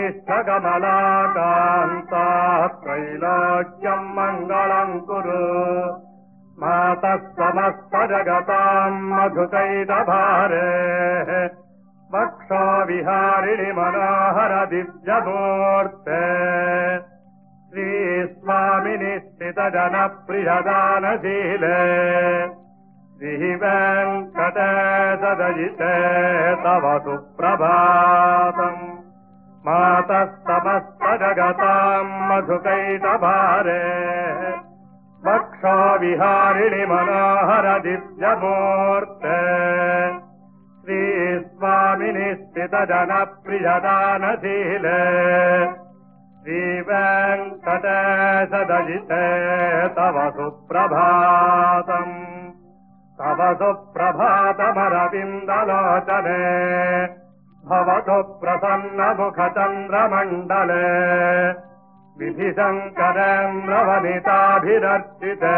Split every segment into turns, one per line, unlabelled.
कमलाकान्ता त्रैलोक्यम् मङ्गलम् कुरु मातः समस्तजगताम् मधुकैटभारेः वक्षो विहारिणि मनोहर दिव्यमूर्ते श्रीस्वामिनि स्थितजनप्रियदानशीले श्रीवेङ्कटेशदयिते तव सुप्रभातम् मातः समस्तजगताम् मधुकैटभारे वक्षो विहारिणि मनोहर दिव्यमूर्ते श्रीस्वामिनि स्थितजनप्रियदानशीले श्रीवेङ्कटेशदयिते तव सुप्रभातम् तव सुप्रभातमरविन्दलोचने भवतु प्रसन्नमुखचन्द्रमण्डले विधिशङ्करेन्द्रवनिताभिरर्चिते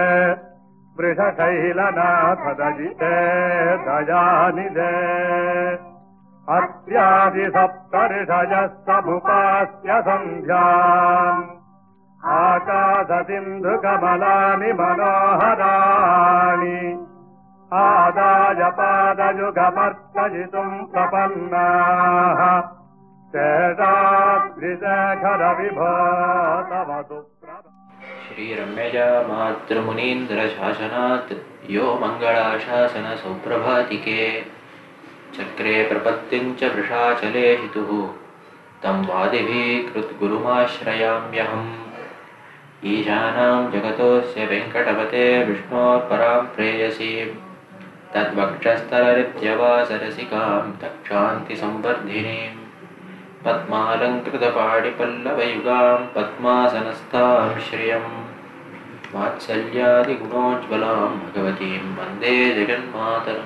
वृषशैलनाथदयिते दयानिदे अत्यादिसप्तऋषयः समुपास्य सन्ध्याम् आकाशसिन्धुकमलानि मनोहराणि आदाय पादयुगमर्चयितुम् प्रपन्नाः शेषाद्रिशेखरविभो तव सुप्रभा
श्रीरम्यजा मातृमुनीन्द्रशासनात् यो मङ्गलाशासनसौप्रभातिके चक्रे प्रपत्तिं च वृषाचले हितुः तं वादिभिः कृद्गुरुमाश्रयाम्यहम् ईशानां जगतोऽस्य वेङ्कटपते विष्णोर्परां प्रेयसीं तद्वक्षस्थलरित्यवासरसिकां तक्षान्तिसंवर्धिनीम् पद्मालङ्कृतपाणिपल्लवयुगां पद्मासनस्थां श्रियं वात्सल्यादिगुणोज्ज्वलां भगवतीं वन्दे जगन्मातरम्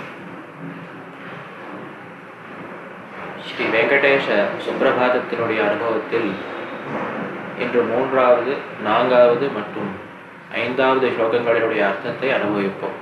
ஸ்ரீ வெங்கடேஷ சுப்பிரபாதத்தினுடைய அனுபவத்தில் இன்று மூன்றாவது நான்காவது மற்றும் ஐந்தாவது ஸ்லோகங்களினுடைய அர்த்தத்தை அனுபவிப்போம்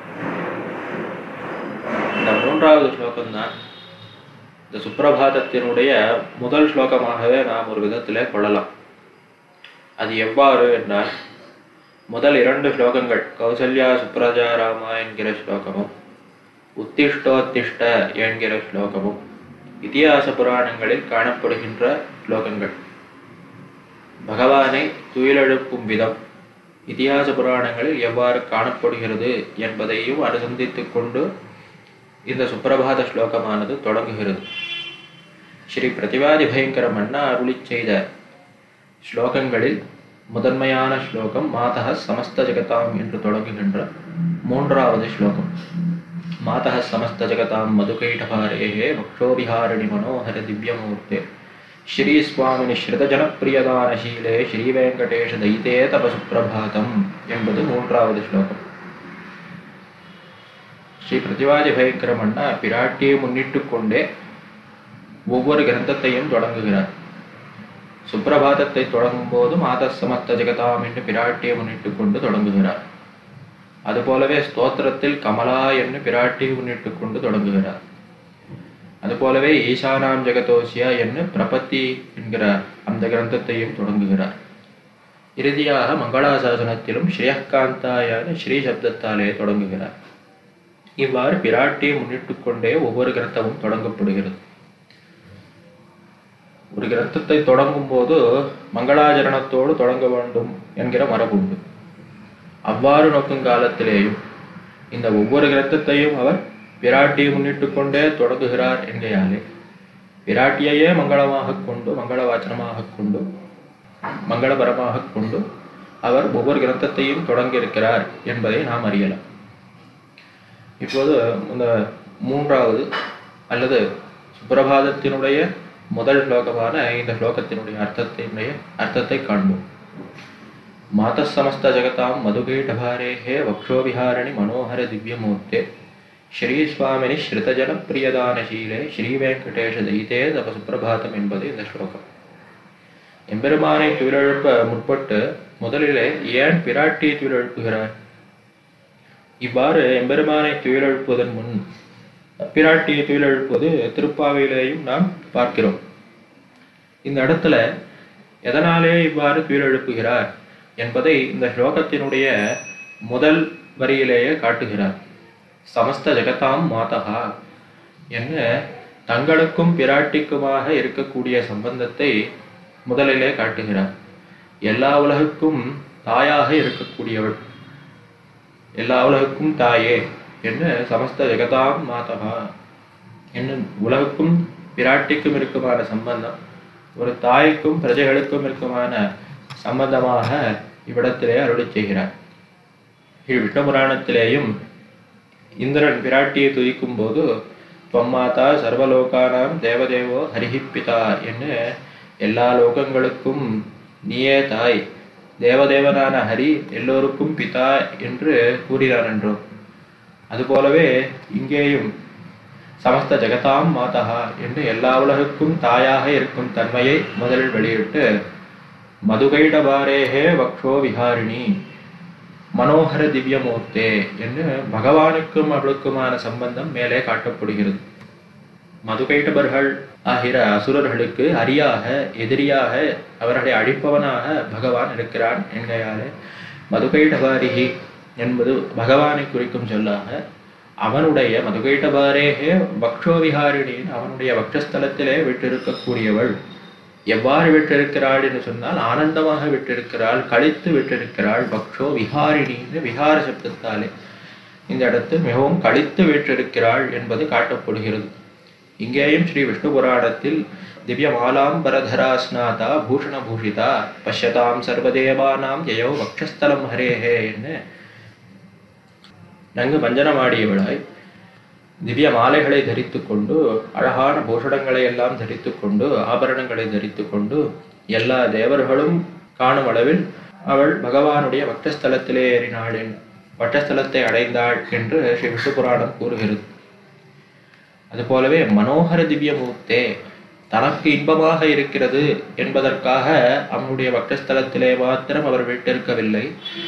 இந்த மூன்றாவது ஸ்லோகம்தான் இந்த சுப்பிரபாதத்தினுடைய முதல் ஸ்லோகமாகவே நாம் ஒரு விதத்திலே கொள்ளலாம் அது எவ்வாறு என்றால் முதல் இரண்டு ஸ்லோகங்கள் கௌசல்யா சுப்ரஜா ராமா என்கிற ஸ்லோகமும் உத்திஷ்டோத்திஷ்ட என்கிற ஸ்லோகமும் இதிகாச புராணங்களில் காணப்படுகின்ற ஸ்லோகங்கள் பகவானை துயிலெழுப்பும் விதம் இதிகாச புராணங்களில் எவ்வாறு காணப்படுகிறது என்பதையும் அனுசந்தித்துக் கொண்டு இந்த சுப்பிரபாத ஸ்லோகமானது தொடங்குகிறது ஸ்ரீ பிரதிவாதி பயங்கர மன்னா அருளி செய்த ஸ்லோகங்களில் முதன்மையான ஸ்லோகம் மாதக சமஸ்த ஜெகதாம் என்று தொடங்குகின்ற மூன்றாவது ஸ்லோகம் மாதக சமஸ்த ஜெகதாம் மதுகைடபாரேகே வக்ஷோபிஹாரிணி மனோஹர திவ்யமூர்த்தே ஸ்ரீ சுவாமினி ஸ்ருதஜனப்பிரியதானசீலே ஸ்ரீ வெங்கடேஷ தைத்தே தப சுப்பிரபாதம் என்பது மூன்றாவது ஸ்லோகம் ஸ்ரீ பிரதிவாதி பயங்கரமன்னா பிராட்டியை முன்னிட்டு கொண்டே ஒவ்வொரு கிரந்தத்தையும் தொடங்குகிறார் சுப்பிரபாதத்தை தொடங்கும் போது மாத சமஸ்த ஜெகதாம் என்று பிராட்டியை முன்னிட்டு கொண்டு தொடங்குகிறார் அதுபோலவே ஸ்தோத்திரத்தில் கமலா என்று பிராட்டியை முன்னிட்டு கொண்டு தொடங்குகிறார் அதுபோலவே ஈசானாம் ஜெகதோசியா என்று பிரபத்தி என்கிற அந்த கிரந்தத்தையும் தொடங்குகிறார் இறுதியாக மங்களாசாசனத்திலும் ஸ்ரீயக்காந்தாயான ஸ்ரீ சப்தத்தாலே தொடங்குகிறார் இவ்வாறு பிராட்டியை முன்னிட்டு கொண்டே ஒவ்வொரு கிரந்தமும் தொடங்கப்படுகிறது ஒரு கிரந்தத்தை தொடங்கும் போது மங்களாச்சரணத்தோடு தொடங்க வேண்டும் என்கிற மரபுண்டு அவ்வாறு நோக்கும் காலத்திலேயும் இந்த ஒவ்வொரு கிரந்தத்தையும் அவர் பிராட்டியை முன்னிட்டு கொண்டே தொடங்குகிறார் என்கையாலே பிராட்டியையே மங்களமாக கொண்டு மங்கள வாச்சனமாக கொண்டு மங்களபரமாக கொண்டு அவர் ஒவ்வொரு கிரந்தத்தையும் தொடங்கியிருக்கிறார் என்பதை நாம் அறியலாம் இப்போது இந்த மூன்றாவது அல்லது சுப்பிரபாதத்தினுடைய முதல் ஸ்லோகமான இந்த ஸ்லோகத்தினுடைய அர்த்தத்தினுடைய அர்த்தத்தை காண்போம் மாதः समस्त जगतां मधुकीटभारेः वक्षोविहारणि मनोहर दिव्यमूर्ते ஸ்ரீஸ்வாமினி ஸ்ருதஜனப்பிரியதானசீலே ஸ்ரீவேங்கடேஷ தப சுப்பிரபாதம் என்பது இந்த ஸ்லோகம் எம்பெருமானை துயிலெழுப்ப முற்பட்டு முதலிலே ஏன் பிராட்டியை துயிலெழுப்புகிறார் இவ்வாறு எம்பெருமானை துயிலெழுப்புவதன் முன் பிராட்டியை துயிலெழுப்புவது திருப்பாவையிலேயும் நாம் பார்க்கிறோம் இந்த இடத்துல எதனாலே இவ்வாறு கீழெழுப்புகிறார் என்பதை இந்த ஸ்லோகத்தினுடைய முதல் வரியிலேயே காட்டுகிறார் சமஸ்த ஜெகதாம் மாதகா என்ன தங்களுக்கும் பிராட்டிக்குமாக இருக்கக்கூடிய சம்பந்தத்தை முதலிலே காட்டுகிறார் எல்லா உலகுக்கும் தாயாக இருக்கக்கூடியவள் எல்லா உலகுக்கும் தாயே என்று சமஸ்த ஜெகதாம் மாதகா என்னும் உலகுக்கும் பிராட்டிக்கும் இருக்குமான சம்பந்தம் ஒரு தாய்க்கும் பிரஜைகளுக்கும் இருக்குமான சம்பந்தமாக இவ்விடத்திலே அருளி செய்கிறார் கீழ் விஷ்ணு புராணத்திலேயும் இந்திரன் பிராட்டியை துதிக்கும் போது தொம்மாதா சர்வலோகானாம் தேவதேவோ ஹரிஹி பிதா என்று எல்லா லோகங்களுக்கும் நீயே தாய் தேவதேவனான ஹரி எல்லோருக்கும் பிதா என்று கூறினார் என்றோ அதுபோலவே இங்கேயும் சமஸ்த ஜெகதாம் மாதா என்று எல்லா உலகுக்கும் தாயாக இருக்கும் தன்மையை முதலில் வெளியிட்டு மதுகைடபாரேகே வக்ஷோ விஹாரிணி மனோகர திவ்யமூர்த்தே என்று பகவானுக்கும் அவளுக்குமான சம்பந்தம் மேலே காட்டப்படுகிறது மதுகைட்டபர்கள் ஆகிற அசுரர்களுக்கு அரியாக எதிரியாக அவர்களை அழிப்பவனாக பகவான் இருக்கிறான் என்கையாலே மதுகைட்டபாரிகி என்பது பகவானை குறிக்கும் சொல்லாக அவனுடைய மதுகைட்டபாரேகே பக்ஷோவிஹாரிணியின் அவனுடைய பக்ஷஸ்தலத்திலே விட்டிருக்கக்கூடியவள் எவ்வாறு விட்டிருக்கிறாள் என்று சொன்னால் ஆனந்தமாக விட்டிருக்கிறாள் கழித்து விட்டிருக்கிறாள் பக்ஷோ விஹாரிணின்னு விஹார சப்தத்தாலே இந்த இடத்தில் மிகவும் கழித்து விட்டிருக்கிறாள் என்பது காட்டப்படுகிறது இங்கேயும் ஸ்ரீ விஷ்ணு புராணத்தில் திவ்ய மாலாம் பரதராஸ்நாதா பூஷண பூஷிதா பஷ்யதாம் சர்வதேவானாம் ஜெயோ வக்ஷஸ்தலம் ஹரேஹே என்று நன்கு வஞ்சனமாடியவளாய் திவ்ய மாலைகளை தரித்து கொண்டு அழகான பூஷணங்களை எல்லாம் தரித்து கொண்டு ஆபரணங்களை தரித்து கொண்டு எல்லா தேவர்களும் காணும் அளவில் அவள் பகவானுடைய வட்டஸ்தலத்திலே ஏறினாள் என் வட்டஸ்தலத்தை அடைந்தாள் என்று ஸ்ரீ விஷ்ணு புராணம் கூறுகிறது அதுபோலவே மனோகர திவ்யமூர்த்தே தனக்கு இன்பமாக இருக்கிறது என்பதற்காக அவனுடைய வட்டஸ்தலத்திலே மாத்திரம் அவர் விட்டிருக்கவில்லை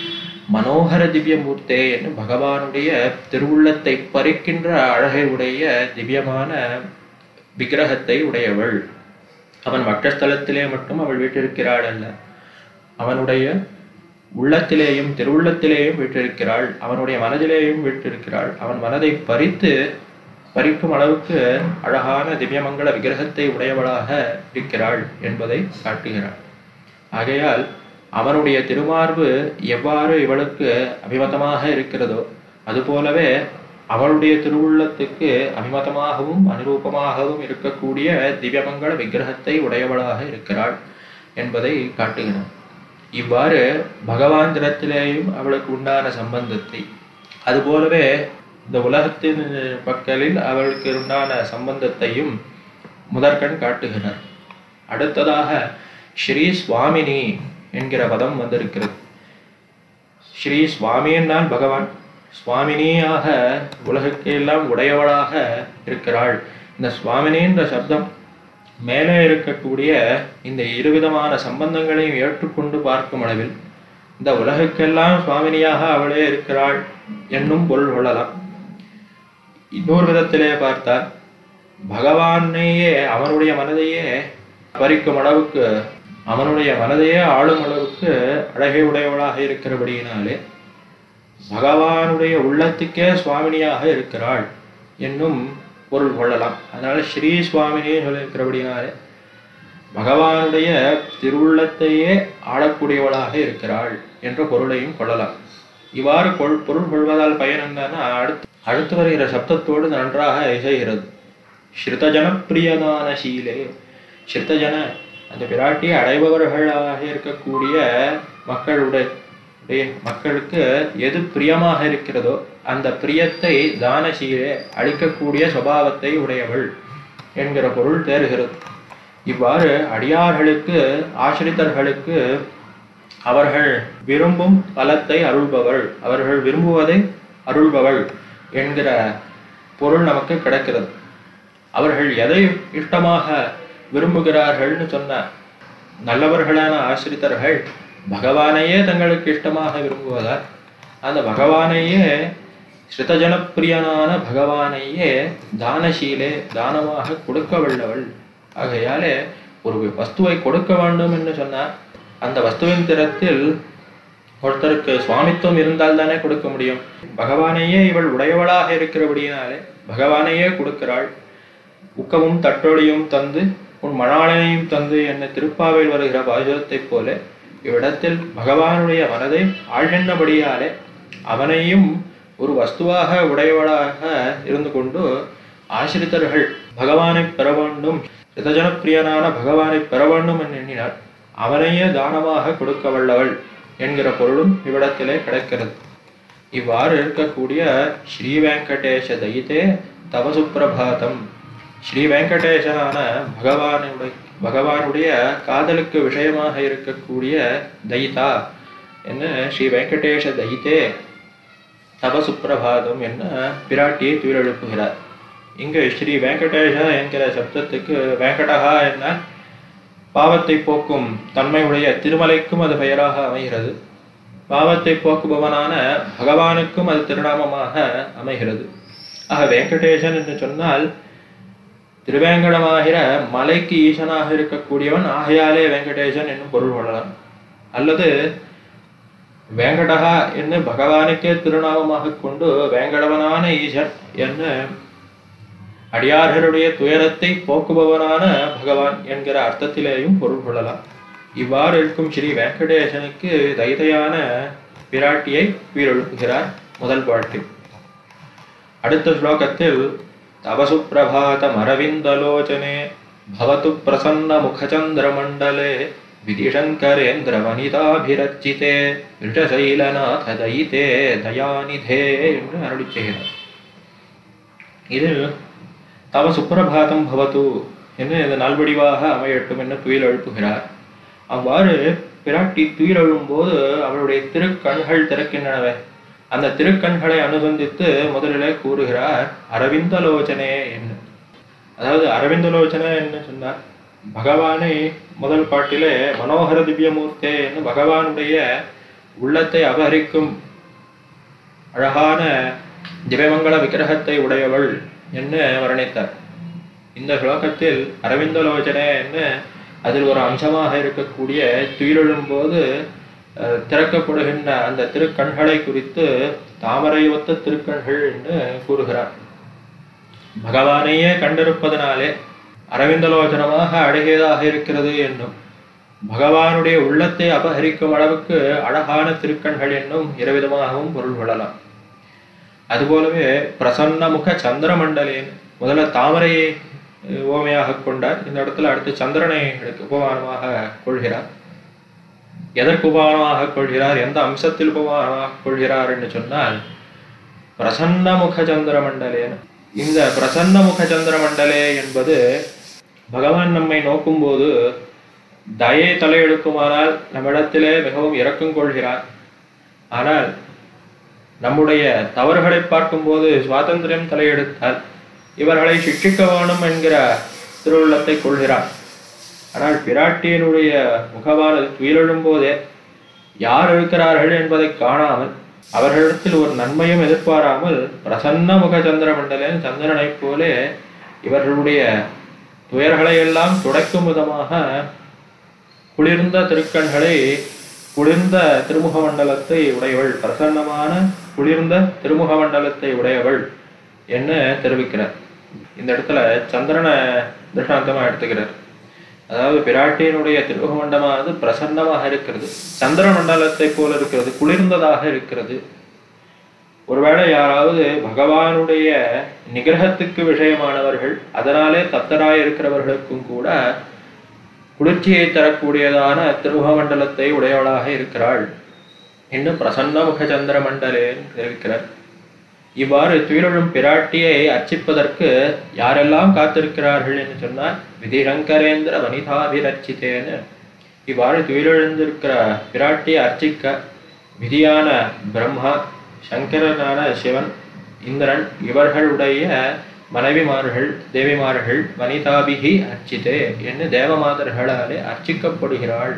மனோகர திவ்யமூர்த்தே என்று பகவானுடைய திருவுள்ளத்தை பறிக்கின்ற அழகை உடைய திவ்யமான விக்கிரகத்தை உடையவள் அவன் வட்டஸ்தலத்திலே மட்டும் அவள் வீட்டிருக்கிறாள் அல்ல அவனுடைய உள்ளத்திலேயும் திருவுள்ளத்திலேயும் வீட்டிருக்கிறாள் அவனுடைய மனதிலேயும் வீட்டிருக்கிறாள் அவன் மனதை பறித்து பறிக்கும் அளவுக்கு அழகான திவ்யமங்கள விக்கிரகத்தை உடையவளாக இருக்கிறாள் என்பதை காட்டுகிறாள் ஆகையால் அவனுடைய திருமார்பு எவ்வாறு இவளுக்கு அபிமதமாக இருக்கிறதோ அதுபோலவே அவளுடைய திருவுள்ளத்துக்கு அபிமதமாகவும் அனுரூபமாகவும் இருக்கக்கூடிய திவ்யமங்கள விக்கிரகத்தை உடையவளாக இருக்கிறாள் என்பதை காட்டுகிறான் இவ்வாறு பகவான் தினத்திலேயும் அவளுக்கு உண்டான சம்பந்தத்தை அதுபோலவே இந்த உலகத்தின் பக்கலில் அவளுக்கு உண்டான சம்பந்தத்தையும் முதற்கண் காட்டுகிறார் அடுத்ததாக ஸ்ரீ சுவாமினி என்கிற பதம் வந்திருக்கிறது ஸ்ரீ சுவாமியன்னால் பகவான் சுவாமினியாக உலகுக்கு எல்லாம் உடையவளாக இருக்கிறாள் இந்த சுவாமினின்ற சப்தம் மேலே இருக்கக்கூடிய இந்த இருவிதமான சம்பந்தங்களையும் ஏற்றுக்கொண்டு பார்க்கும் அளவில் இந்த உலகுக்கெல்லாம் சுவாமினியாக அவளே இருக்கிறாள் என்னும் பொருள் கொள்ளலாம் இன்னொரு விதத்திலே பார்த்தால் பகவானையே அவனுடைய மனதையே பறிக்கும் அளவுக்கு அவனுடைய மனதையே ஆளும் அளவுக்கு அழகை உடையவளாக இருக்கிறபடியினாலே பகவானுடைய உள்ளத்துக்கே சுவாமினியாக இருக்கிறாள் என்னும் பொருள் கொள்ளலாம் அதனால ஸ்ரீ சுவாமினியே சொல்லியிருக்கிறபடினாலே பகவானுடைய திருவுள்ளத்தையே ஆளக்கூடியவளாக இருக்கிறாள் என்ற பொருளையும் கொள்ளலாம் இவ்வாறு கொள் பொருள் கொள்வதால் பயன் என்னன்னா அடுத்து அடுத்து வருகிற சப்தத்தோடு நன்றாக இசைகிறது ஸ்ருதஜன பிரியதான சீலே ஸ்ருதஜன அந்த பிராட்டியை அடைபவர்களாக இருக்கக்கூடிய மக்களுடைய உடைய மக்களுக்கு எது பிரியமாக இருக்கிறதோ அந்த பிரியத்தை தானசீலே அளிக்கக்கூடிய சுபாவத்தை உடையவள் என்கிற பொருள் தேறுகிறது இவ்வாறு அடியார்களுக்கு ஆசிரித்தர்களுக்கு அவர்கள் விரும்பும் பலத்தை அருள்பவள் அவர்கள் விரும்புவதை அருள்பவள் என்கிற பொருள் நமக்கு கிடைக்கிறது அவர்கள் எதை இஷ்டமாக விரும்புகிறார்கள்னு சொன்ன நல்லவர்களான ஆசிரித்தர்கள் பகவானையே தங்களுக்கு இஷ்டமாக விரும்புவதால் அந்த பகவானையே ஸ்ருதஜனப்பிரியனான பகவானையே தானசீலே தானமாக கொடுக்க வல்லவள் ஆகையாலே ஒரு வஸ்துவை கொடுக்க வேண்டும் என்று சொன்னார் அந்த வஸ்துவின் திறத்தில் ஒருத்தருக்கு சுவாமித்துவம் இருந்தால் தானே கொடுக்க முடியும் பகவானையே இவள் உடையவளாக இருக்கிறபடியினாலே பகவானையே கொடுக்கிறாள் உக்கமும் தட்டொழியும் தந்து உன் மணாளனையும் தந்து என்ன திருப்பாவையில் வருகிற பாசுரத்தைப் போல இவ்விடத்தில் பகவானுடைய மனதை ஆழ்கின்றபடியாலே அவனையும் ஒரு வஸ்துவாக உடையவளாக இருந்து கொண்டு ஆசிரித்தர்கள் பகவானை பெற வேண்டும் ரிதஜனப்பிரியனான பகவானை பெற வேண்டும் என்று எண்ணினார் அவனையே தானமாக கொடுக்க வல்லவள் என்கிற பொருளும் இவ்விடத்திலே கிடைக்கிறது இவ்வாறு இருக்கக்கூடிய ஸ்ரீ வெங்கடேஷ தயிதே தவ சுப்பிரபாதம் ஸ்ரீ வெங்கடேசனான பகவானுடைய பகவானுடைய காதலுக்கு விஷயமாக இருக்கக்கூடிய தயிதா என்ன ஸ்ரீ வெங்கடேஷ தயிதே தவ சுப்பிரபாதம் என்ன பிராட்டியை துயிலெழுப்புகிறார் இங்கு ஸ்ரீ வெங்கடேஷ என்கிற சப்தத்துக்கு வெங்கடகா என்ன பாவத்தை போக்கும் தன்மையுடைய திருமலைக்கும் அது பெயராக அமைகிறது பாவத்தை போக்குபவனான பகவானுக்கும் அது திருநாமமாக அமைகிறது ஆக வெங்கடேசன் என்று சொன்னால் திருவேங்கடமாகிற மலைக்கு ஈசனாக இருக்கக்கூடியவன் ஆகையாலே வெங்கடேசன் என்னும் பொருள் கொள்ளலாம் அல்லது வேங்கடகா என்று பகவானுக்கே திருநாமமாக கொண்டு வேங்கடவனான ஈசன் என்று அடியார்களுடைய துயரத்தை போக்குபவனான பகவான் என்கிற அர்த்தத்திலேயும் பொருள் கொள்ளலாம் இவ்வாறு இருக்கும் ஸ்ரீ வெங்கடேசனுக்கு தைதையான பிராட்டியை உயிரெழுப்புகிறார் முதல் பாட்டில் அடுத்த ஸ்லோகத்தில் தவசு பிரபாதம் அரவிந்தலோச்சனே பவத்து பிரசன்ன முகச்சந்திரமண்டலே விதிஷங்கரேந்திர வனிதாபிரச்சிதே ரிஷசைலநாத தயிதே தயாநிதே என்று அருளி செய்கிறார் இதில் தவ சுப்பிரபாதம் பவத்து என்று இந்த நல்வடிவாக அமையட்டும் என்று துயில் எழுப்புகிறார் அவ்வாறு பிராட்டி துயில் எழும்போது அவளுடைய திருக்கண்கள் திறக்கின்றனவே அந்த திருக்கண்களை அனுசந்தித்து முதலிலே கூறுகிறார் அரவிந்தலோச்சனே என்று அதாவது அரவிந்தலோச்சனை என்ன சொன்னார் பகவானை முதல் பாட்டிலே மனோகர திவ்யமூர்த்தே என்று பகவானுடைய உள்ளத்தை அபகரிக்கும் அழகான திவ்யமங்கள விக்கிரகத்தை உடையவள் என்று வர்ணித்தார் இந்த ஸ்லோகத்தில் அரவிந்தலோச்சனை என்று அதில் ஒரு அம்சமாக இருக்கக்கூடிய துயிலெழும்போது அஹ், திறக்கப்படுகின்ற அந்த திருக்கண்களை குறித்து தாமரை ஒத்த திருக்கண்கள் என்று கூறுகிறார் பகவானையே கண்டிருப்பதனாலே அரவிந்தலோச்சனமாக அழகியதாக இருக்கிறது என்னும் பகவானுடைய உள்ளத்தை அபகரிக்கும் அளவுக்கு அழகான திருக்கண்கள் என்னும் இருவிதமாகவும் பொருள் கொள்ளலாம் அதுபோலவே பிரசன்ன முக சந்திரமண்டலேன் முதல்ல தாமரையை அஹ், உவமையாக கொண்டார் இந்த இடத்துல அடுத்து சந்திரனை எடுக்க உபமானமாக கொள்கிறார் எதற்கு உபமானமாக கொள்கிறார் எந்த அம்சத்தில் உபமானமாக கொள்கிறார் என்று சொன்னால் பிரசன்ன முக சந்திரமண்டலேன் இந்த பிரசன்ன முக சந்திரமண்டலே என்பது பகவான் நம்மை நோக்கும்போது தயை தலையெடுக்குமானால் நம்மிடத்திலே மிகவும் இரக்கம் கொள்கிறார் ஆனால் நம்முடைய தவறுகளை பார்க்கும்போது சுவாதந்திரம் தலையெடுத்தால் இவர்களை சிக்ஷிக்க வேணும் என்கிற திருவுள்ளத்தை கொள்கிறார் ஆனால் பிராட்டியினுடைய முகவானது துயிலெழும் போதே யார் இருக்கிறார்கள் என்பதை காணாமல் அவர்களிடத்தில் ஒரு நன்மையும் எதிர்பாராமல் பிரசன்ன முக சந்திர மண்டலன் சந்திரனைப் போலே இவர்களுடைய துயர்களை எல்லாம் துடைக்கும் விதமாக குளிர்ந்த திருக்கண்களை குளிர்ந்த திருமுக மண்டலத்தை உடையவள் பிரசன்னமான குளிர்ந்த திருமுக மண்டலத்தை உடையவள் என்ன தெரிவிக்கிறார் இந்த இடத்துல சந்திரனை திருஷ்டாந்தமா எடுத்துக்கிறார் அதாவது பிராட்டியினுடைய திருமுக மண்டலமானது பிரசன்னமாக இருக்கிறது சந்திர மண்டலத்தை போல இருக்கிறது குளிர்ந்ததாக இருக்கிறது ஒருவேளை யாராவது பகவானுடைய நிகிரகத்துக்கு விஷயமானவர்கள் அதனாலே தப்தராய் இருக்கிறவர்களுக்கும் கூட குளிர்ச்சியை தரக்கூடியதான திருமுக மண்டலத்தை உடையவளாக இருக்கிறாள் என்று பிரசன்ன முக சந்திர மண்டலேன்னு தெரிவிக்கிறார் இவ்வாறு துயிலெழும் பிராட்டியை அர்ச்சிப்பதற்கு யாரெல்லாம் காத்திருக்கிறார்கள் என்று சொன்னால் விதிசங்கரேந்திர வனிதாபிரட்சித்தேன்னு இவ்வாறு துயிலெழுந்திருக்கிற பிராட்டியை அர்ச்சிக்க விதியான பிரம்மா சங்கரனான சிவன் இந்திரன் இவர்களுடைய மனைவிமார்கள் தேவிமார்கள் வனிதாபிகி அர்ச்சித்தே என்று தேவமாதர்களாலே அர்ச்சிக்கப்படுகிறாள்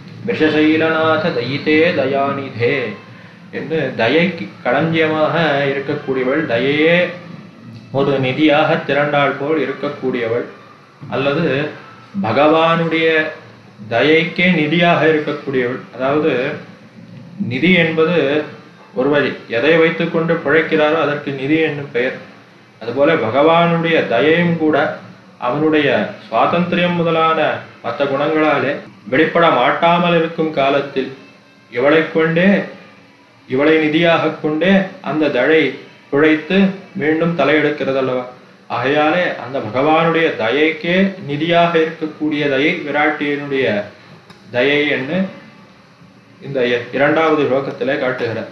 விஷசைலநாத தயிதே தயாநிதே என்று தயைக்கு களஞ்சியமாக இருக்கக்கூடியவள் தயையே ஒரு நிதியாக திரண்டாள் போல் இருக்கக்கூடியவள் அல்லது பகவானுடைய தயைக்கே நிதியாக இருக்கக்கூடியவள் அதாவது நிதி என்பது ஒரு வழி எதை வைத்துக்கொண்டு பிழைக்கிறாரோ அதற்கு நிதி என்னும் பெயர் அதுபோல பகவானுடைய தயையும் கூட அவனுடைய சுவாதந்திரியம் முதலான மற்ற குணங்களாலே வெளிப்பட மாட்டாமல் இருக்கும் காலத்தில் இவளை கொண்டே இவளை நிதியாக கொண்டே அந்த தழை பிழைத்து மீண்டும் தலையெடுக்கிறது அல்லவா ஆகையாலே அந்த பகவானுடைய தயைக்கே நிதியாக இருக்கக்கூடிய தயை விராட்டியனுடைய தயை என்று இந்த இ- இரண்டாவது ஸ்லோகத்திலே காட்டுகிறார்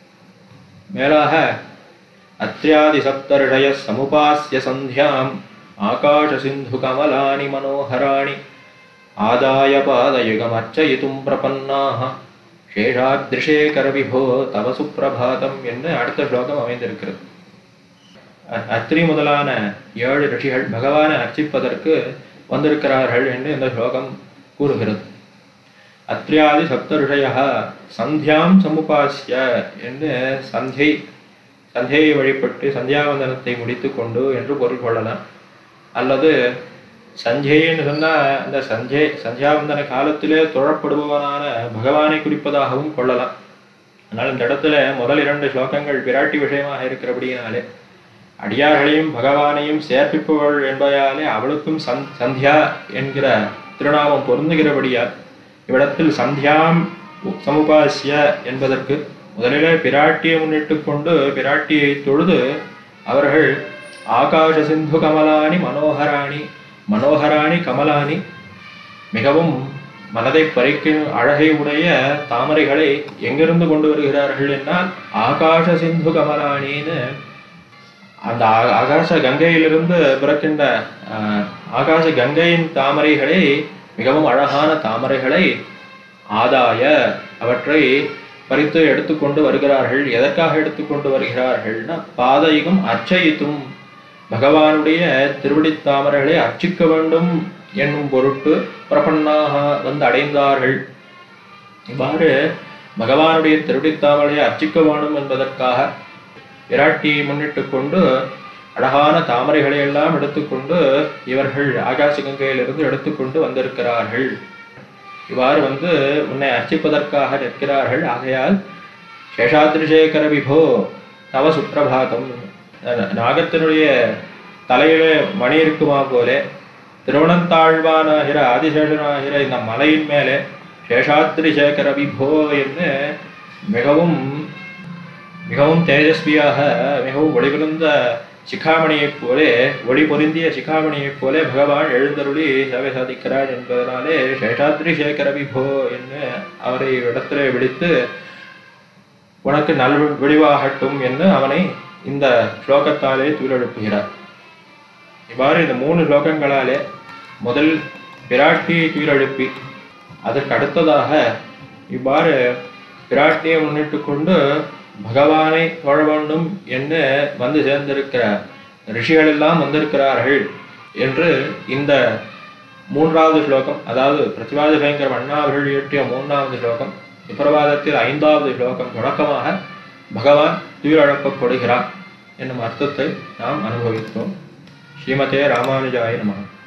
மேலாக அத்யாதி சப்தர்ஷய சமுபாஸ்ய சந்தியாம் ஆகாஷ சிந்து கமலானி மனோகராணி ஆதாய பாதயுகம் அர்ச்சயித்தும் பிரபன்னாக சேஷாத்ரிஷேகர விபோ தவ சுப்பிரபாதம் என்று அடுத்த ஸ்லோகம் அமைந்திருக்கிறது அ- அத்ரி முதலான ஏழு ரிஷிகள் பகவானை அர்ச்சிப்பதற்கு வந்திருக்கிறார்கள் என்று இந்த ஸ்லோகம் கூறுகிறது அத்ரியாதி சப்தருஷய சந்தியாம் சமுபாசிய என்று சந்தியை சந்தியை வழிபட்டு சந்தியாவந்தனத்தை முடித்து கொண்டு என்று பொருள் கொள்ளலாம் அல்லது சஞ்சைன்னு சொன்னா அந்த சஞ்சை சந்தியாவந்தன காலத்திலே தொழப்படுபவனான பகவானை குறிப்பதாகவும் கொள்ளலாம் ஆனால் இந்த இடத்துல முதல் இரண்டு ஸ்லோகங்கள் விராட்டி விஷயமாக இருக்கிறபடியினாலே அடியார்களையும் பகவானையும் சேர்ப்பிப்பவள் என்பதாலே அவளுக்கும் சந் சந்தியா என்கிற திருநாமம் பொருந்துகிறபடியால் இவ்விடத்தில் சந்தியாம் சமுபாசிய என்பதற்கு முதலிலே பிராட்டியை முன்னிட்டு கொண்டு பிராட்டியை தொழுது அவர்கள் ஆகாஷ சிந்து கமலானி மனோகராணி மனோகராணி கமலானி மிகவும் மனதை பறிக்கும் அழகை உடைய தாமரைகளை எங்கிருந்து கொண்டு வருகிறார்கள் என்றால் ஆகாஷ சிந்து கமலானின்னு அந்த ஆ- ஆகாச கங்கையிலிருந்து பிறக்கின்ற ஆஹ், ஆகாச கங்கையின் தாமரைகளை மிகவும் அழகான தாமரைகளை ஆதாய அவற்றை பறித்து எடுத்துக்கொண்டு வருகிறார்கள் எதற்காக எடுத்துக்கொண்டு வருகிறார்கள்னா பாதயுகம் அர்ச்சயித்தும் பகவானுடைய திருவடித் தாமரைகளை அர்ச்சிக்க வேண்டும் என்னும் பொருட்டு பிரபன்னாக வந்து அடைந்தார்கள் இவ்வாறு பகவானுடைய திருவடித் தாமரையை அர்ச்சிக்க வேண்டும் என்பதற்காக விராட்டியை முன்னிட்டு கொண்டு அழகான தாமரைகளை எல்லாம் எடுத்துக்கொண்டு இவர்கள் ஆகாச கங்கையிலிருந்து எடுத்துக்கொண்டு வந்திருக்கிறார்கள் இவ்வாறு வந்து உன்னை அர்ச்சிப்பதற்காக நிற்கிறார்கள் ஆகையால் சேஷாத்ரிசேகர விபோ தவ சுப்பிரபாதம் அஹ் நாகத்தினுடைய தலையிலே மணி இருக்குமா போலே திருவனந்தாழ்வானாகிற ஆதிசேஷனாகிற இந்த மலையின் மேலே சேஷாத்ரி சேகர விபோ என்று மிகவும் மிகவும் தேஜஸ்வியாக மிகவும் ஒளிபிருந்த சிகாமணியைப் போலே ஒளி பொருந்திய சிகாமணியைப் போலே பகவான் எழுந்தருளி சேவை சாதிக்கிறார் என்பதனாலே சேஷாத்ரி சேகர விபோ என்று அவரை இடத்திலே விழித்து உனக்கு நல் விழிவாகட்டும் என்று அவனை இந்த ஸ்லோகத்தாலே துயிலெழுப்புகிறார் இவ்வாறு இந்த மூணு ஸ்லோகங்களாலே முதல் பிராட்டியை துயிலெழுப்பி அதற்கு அடுத்ததாக இவ்வாறு பிராட்டியை முன்னிட்டு கொண்டு பகவானை தொழ வேண்டும் என்று வந்து சேர்ந்திருக்கிற ரிஷிகள் எல்லாம் வந்திருக்கிறார்கள் என்று இந்த மூன்றாவது ஸ்லோகம் அதாவது பிரதிவாத பயங்கர அண்ணா அவர்கள் இயற்றிய மூன்றாவது ஸ்லோகம் சுப்பிரபாதத்தில் ஐந்தாவது ஸ்லோகம் தொடக்கமாக பகவான் துயிலழக்கப்படுகிறான் என்னும் அர்த்தத்தை நாம் அனுபவித்தோம் ஸ்ரீமதே ராமானுஜாய நமः